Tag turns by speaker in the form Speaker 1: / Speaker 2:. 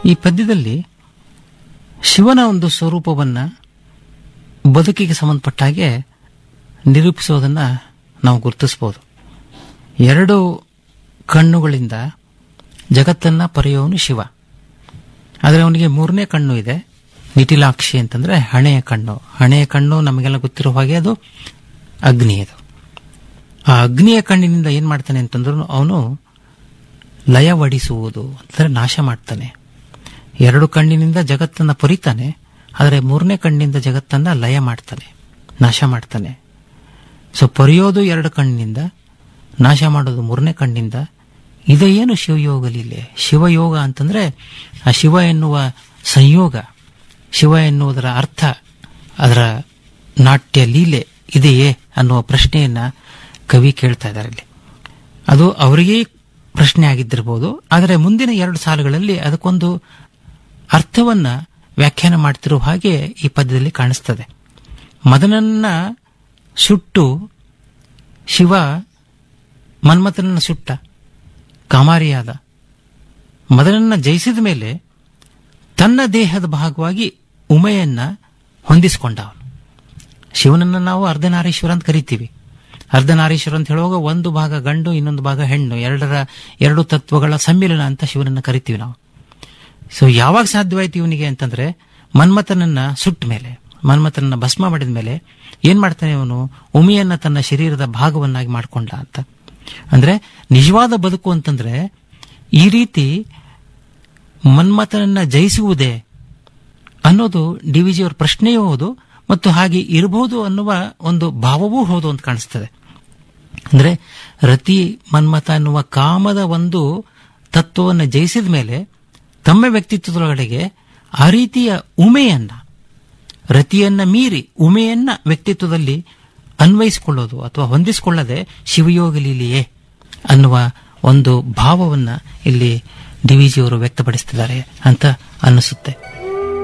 Speaker 1: ಈ ಪದ್ಯದಲ್ಲಿ ಶಿವನ ಒಂದು ಸ್ವರೂಪವನ್ನ ಬದುಕಿಗೆ ಸಂಬಂಧಪಟ್ಟ ಹಾಗೆ ನಿರೂಪಿಸೋದನ್ನ ನಾವು ಗುರುತಿಸಬಹುದು ಎರಡು ಕಣ್ಣುಗಳಿಂದ ಜಗತ್ತನ್ನ ಪರೆಯೋನು ಶಿವ ಆದರೆ ಅವನಿಗೆ ಮೂರನೇ ಕಣ್ಣು ಇದೆ ನಿಟಿಲಾಕ್ಷಿ ಅಂತಂದ್ರೆ ಹಣೆಯ ಕಣ್ಣು ಹಣೆಯ ಕಣ್ಣು ನಮಗೆಲ್ಲ ಗೊತ್ತಿರೋ ಹಾಗೆ ಅದು ಅಗ್ನಿ ಅದು ಆ ಅಗ್ನಿಯ ಕಣ್ಣಿನಿಂದ ಏನ್ ಮಾಡ್ತಾನೆ ಅಂತಂದ್ರು ಅವನು ಲಯವಡಿಸುವುದು ಅಂದರೆ ನಾಶ ಮಾಡ್ತಾನೆ ಎರಡು ಕಣ್ಣಿನಿಂದ ಜಗತ್ತನ್ನ ಪೊರಿತಾನೆ ಆದರೆ ಮೂರನೇ ಕಣ್ಣಿನಿಂದ ಜಗತ್ತನ್ನ ಲಯ ಮಾಡ್ತಾನೆ ನಾಶ ಮಾಡ್ತಾನೆ ಸೊ ಪೊರೆಯೋದು ಎರಡು ಕಣ್ಣಿನಿಂದ ನಾಶ ಮಾಡೋದು ಮೂರನೇ ಕಣ್ಣಿಂದ ಇದು ಏನು ಶಿವಯೋಗ ಲೀಲೆ ಶಿವಯೋಗ ಅಂತಂದ್ರೆ ಆ ಶಿವ ಎನ್ನುವ ಸಂಯೋಗ ಶಿವ ಎನ್ನುವುದರ ಅರ್ಥ ಅದರ ನಾಟ್ಯ ಲೀಲೆ ಇದೆಯೇ ಅನ್ನುವ ಪ್ರಶ್ನೆಯನ್ನ ಕವಿ ಕೇಳ್ತಾ ಇದ್ದಾರೆ ಇಲ್ಲಿ ಅದು ಅವರಿಗೇ ಪ್ರಶ್ನೆ ಆಗಿದ್ದಿರಬಹುದು ಆದರೆ ಮುಂದಿನ ಎರಡು ಸಾಲುಗಳಲ್ಲಿ ಅದಕ್ಕೊಂದು ಅರ್ಥವನ್ನ ವ್ಯಾಖ್ಯಾನ ಮಾಡ್ತಿರುವ ಹಾಗೆ ಈ ಪದ್ಯದಲ್ಲಿ ಕಾಣಿಸ್ತದೆ ಮದನನ್ನ ಸುಟ್ಟು ಶಿವ ಮನ್ಮಥನನ್ನ ಸುಟ್ಟ ಕಾಮಾರಿಯಾದ ಮದನನ್ನ ಜಯಿಸಿದ ಮೇಲೆ ತನ್ನ ದೇಹದ ಭಾಗವಾಗಿ ಉಮೆಯನ್ನ ಹೊಂದಿಸಿಕೊಂಡ ಅವನು ಶಿವನನ್ನ ನಾವು ಅರ್ಧನಾರೀಶ್ವರ ಅಂತ ಕರಿತೀವಿ ಅರ್ಧನಾರೀಶ್ವರ ಅಂತ ಹೇಳುವಾಗ ಒಂದು ಭಾಗ ಗಂಡು ಇನ್ನೊಂದು ಭಾಗ ಹೆಣ್ಣು ಎರಡರ ಎರಡು ತತ್ವಗಳ ಸಮ್ಮಿಲನ ಅಂತ ಶಿವನನ್ನ ಕರಿತೀವಿ ನಾವು ಸೊ ಯಾವಾಗ ಸಾಧ್ಯವಾಯ್ತು ಇವನಿಗೆ ಅಂತಂದ್ರೆ ಮನ್ಮಥನನ್ನ ಸುಟ್ಟ ಮೇಲೆ ಮನ್ಮಥನನ್ನ ಭಸ್ಮ ಮಾಡಿದ ಮೇಲೆ ಏನ್ ಮಾಡ್ತಾನೆ ಅವನು ಉಮಿಯನ್ನ ತನ್ನ ಶರೀರದ ಭಾಗವನ್ನಾಗಿ ಮಾಡ್ಕೊಂಡ ಅಂತ ಅಂದ್ರೆ ನಿಜವಾದ ಬದುಕು ಅಂತಂದ್ರೆ ಈ ರೀತಿ ಮನ್ಮಥನನ್ನ ಜಯಿಸುವುದೇ ಅನ್ನೋದು ಡಿ ವಿ ಜಿಯವರ ಪ್ರಶ್ನೆಯೂ ಹೌದು ಮತ್ತು ಹಾಗೆ ಇರಬಹುದು ಅನ್ನುವ ಒಂದು ಭಾವವೂ ಹೌದು ಅಂತ ಕಾಣಿಸ್ತದೆ ಅಂದ್ರೆ ರತಿ ಮನ್ಮಥ ಅನ್ನುವ ಕಾಮದ ಒಂದು ತತ್ವವನ್ನು ಜಯಿಸಿದ ಮೇಲೆ ತಮ್ಮ ವ್ಯಕ್ತಿತ್ವದೊಳಗಡೆಗೆ ಆ ರೀತಿಯ ಉಮೆಯನ್ನ ರತಿಯನ್ನ ಮೀರಿ ಉಮೆಯನ್ನ ವ್ಯಕ್ತಿತ್ವದಲ್ಲಿ ಅನ್ವಯಿಸಿಕೊಳ್ಳೋದು ಅಥವಾ ಹೊಂದಿಸಿಕೊಳ್ಳದೆ ಶಿವಯೋಗ ಲೀಲೆಯೇ ಅನ್ನುವ ಒಂದು ಭಾವವನ್ನ ಇಲ್ಲಿ ಡಿ ವಿ ಜಿಯವರು ವ್ಯಕ್ತಪಡಿಸ್ತಿದ್ದಾರೆ ಅಂತ ಅನ್ನಿಸುತ್ತೆ